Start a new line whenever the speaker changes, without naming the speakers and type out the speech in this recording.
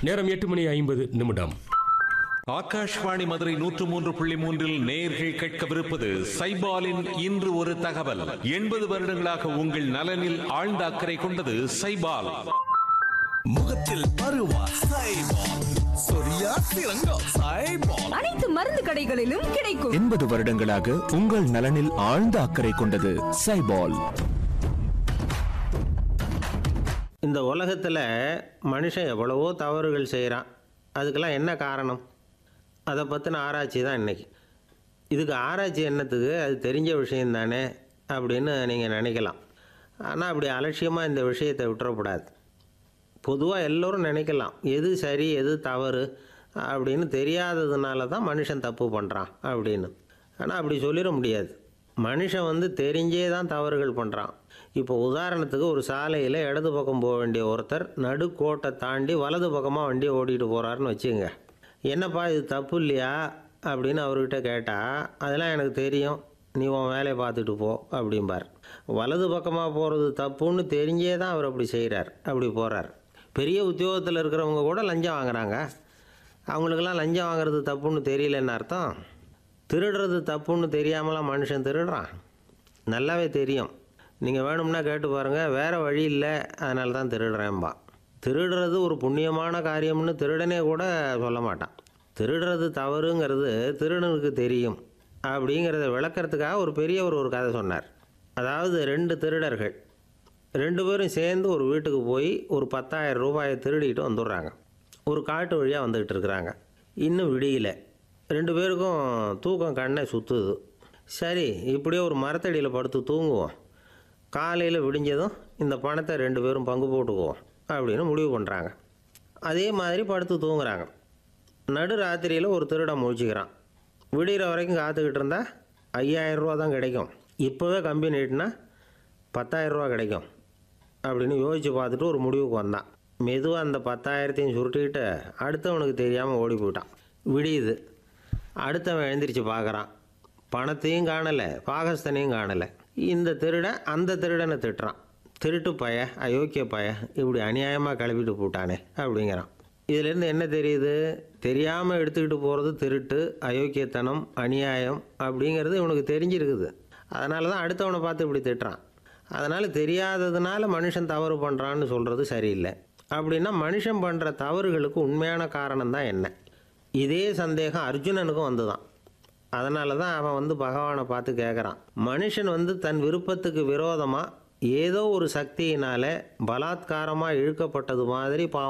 நேரம் எட்டு மணி ஐம்பது நிமிடம்
ஆகாஷ்வாணி மதுரை நூற்று மூன்று புள்ளி மூன்றில் நேர்கள் கேட்கவிருப்பது சைபாலின் இன்று ஒரு தகவல் எண்பது வருடங்களாக உங்கள் நலனில் ஆழ்ந்த அக்கறை கொண்டது சைபால்
முகத்தில் பருவா சைபால் சொரியா சிறங்கோ சைபால்
அனைத்து மருந்து கடைகளிலும் கிடைக்கும்
எண்பது வருடங்களாக உங்கள் நலனில் ஆழ்ந்த அக்கறை கொண்டது சைபால்
இந்த உலகத்தில் மனுஷன் எவ்வளவோ தவறுகள் செய்கிறான் அதுக்கெல்லாம் என்ன காரணம் அதை பற்றின ஆராய்ச்சி தான் இன்றைக்கி இதுக்கு ஆராய்ச்சி என்னத்துக்கு அது தெரிஞ்ச விஷயம் தானே அப்படின்னு நீங்கள் நினைக்கலாம் ஆனால் அப்படி அலட்சியமாக இந்த விஷயத்தை விட்டுறக்கூடாது பொதுவாக எல்லோரும் நினைக்கலாம் எது சரி எது தவறு அப்படின்னு தெரியாததுனால தான் மனுஷன் தப்பு பண்ணுறான் அப்படின்னு ஆனால் அப்படி சொல்லிட முடியாது மனுஷன் வந்து தெரிஞ்சே தான் தவறுகள் பண்ணுறான் இப்போ உதாரணத்துக்கு ஒரு சாலையில் இடது பக்கம் போக வேண்டிய ஒருத்தர் நடுக்கோட்டை தாண்டி வலது பக்கமாக வண்டியை ஓட்டிகிட்டு போகிறாருன்னு வச்சுங்க என்னப்பா இது தப்பு இல்லையா அப்படின்னு அவர்கிட்ட கேட்டால் அதெல்லாம் எனக்கு தெரியும் நீ உன் வேலையை பார்த்துட்டு போ அப்படிம்பார் வலது பக்கமாக போகிறது தப்புன்னு தெரிஞ்சே தான் அவர் அப்படி செய்கிறார் அப்படி போகிறார் பெரிய உத்தியோகத்தில் இருக்கிறவங்க கூட லஞ்சம் வாங்குறாங்க அவங்களுக்கெல்லாம் லஞ்சம் வாங்குறது தப்புன்னு தெரியலன்னு அர்த்தம் திருடுறது தப்புன்னு தெரியாமலாம் மனுஷன் திருடுறான் நல்லாவே தெரியும் நீங்கள் வேணும்னா கேட்டு பாருங்கள் வேறு வழி இல்லை அதனால தான் திருடுறேன்பா திருடுறது ஒரு புண்ணியமான காரியம்னு திருடனே கூட சொல்ல மாட்டான் திருடுறது தவறுங்கிறது திருடனுக்கு தெரியும் அப்படிங்கிறத விளக்கறதுக்காக ஒரு பெரியவர் ஒரு கதை சொன்னார் அதாவது ரெண்டு திருடர்கள் ரெண்டு பேரும் சேர்ந்து ஒரு வீட்டுக்கு போய் ஒரு பத்தாயிரம் ரூபாயை திருடிட்டு வந்துடுறாங்க ஒரு காட்டு வழியாக வந்துக்கிட்டு இருக்கிறாங்க இன்னும் விடியல ரெண்டு பேருக்கும் தூக்கம் கண்ணை சுற்றுது சரி இப்படியே ஒரு மரத்தடியில் படுத்து தூங்குவோம் காலையில் விடிஞ்சதும் இந்த பணத்தை ரெண்டு பேரும் பங்கு போட்டுக்குவோம் அப்படின்னு முடிவு பண்ணுறாங்க அதே மாதிரி படுத்து தூங்குறாங்க நடு ராத்திரியில் ஒரு திருடன் முழிச்சுக்கிறான் விடிகிற வரைக்கும் காத்துக்கிட்டு இருந்தால் ஐயாயிரம் ரூபா தான் கிடைக்கும் இப்போவே கம்பி நீட்டினா பத்தாயிரம் ரூபா கிடைக்கும் அப்படின்னு யோசித்து பார்த்துட்டு ஒரு முடிவுக்கு வந்தான் மெதுவாக அந்த பத்தாயிரத்தையும் சுருட்டிக்கிட்டு அடுத்தவனுக்கு தெரியாமல் ஓடி போயிட்டான் விடியுது அடுத்தவன் எழுந்திரிச்சு பார்க்குறான் பணத்தையும் காணலை பாகஸ்தனையும் காணலை இந்த திருடன் அந்த திருடனை திட்டுறான் திருட்டு பய அயோக்கிய பய இப்படி அநியாயமாக கிளப்பிட்டு போட்டானே அப்படிங்கிறான் இதுலேருந்து என்ன தெரியுது தெரியாமல் எடுத்துக்கிட்டு போகிறது திருட்டு அயோக்கியத்தனம் அநியாயம் அப்படிங்கிறது இவனுக்கு தெரிஞ்சிருக்குது அதனால தான் அடுத்தவனை பார்த்து இப்படி திட்டுறான் அதனால் தெரியாததுனால மனுஷன் தவறு பண்ணுறான்னு சொல்கிறது சரியில்லை அப்படின்னா மனுஷன் பண்ணுற தவறுகளுக்கு உண்மையான காரணம் தான் என்ன இதே சந்தேகம் அர்ஜுனனுக்கும் வந்துதான் அதனால தான் அவன் வந்து பகவானை பார்த்து கேட்குறான் மனுஷன் வந்து தன் விருப்பத்துக்கு விரோதமாக ஏதோ ஒரு சக்தியினால பலாத்காரமாக இழுக்கப்பட்டது மாதிரி பாவம்